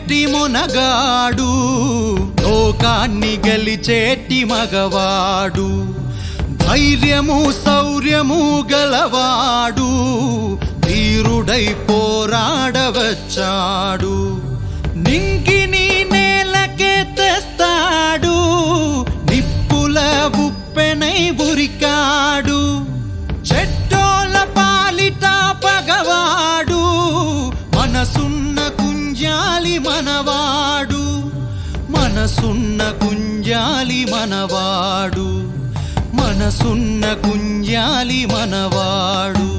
గట్టి మునగాడు లోకాన్ని గెలిచేటి మగవాడు ధైర్యము శౌర్యము గలవాడు ధీరుడై పోరాడవచ్చాడు నింగిని నేలకే తెస్తాడు నిప్పుల ఉప్పెనై ఉరికాడు చెట్టోల పాలిట పగవాడు మనసున్న కుంజాలి మనవాడు మనసున్న కుంజాలి మనవాడు మనసున్న కుంజాలి మనవాడు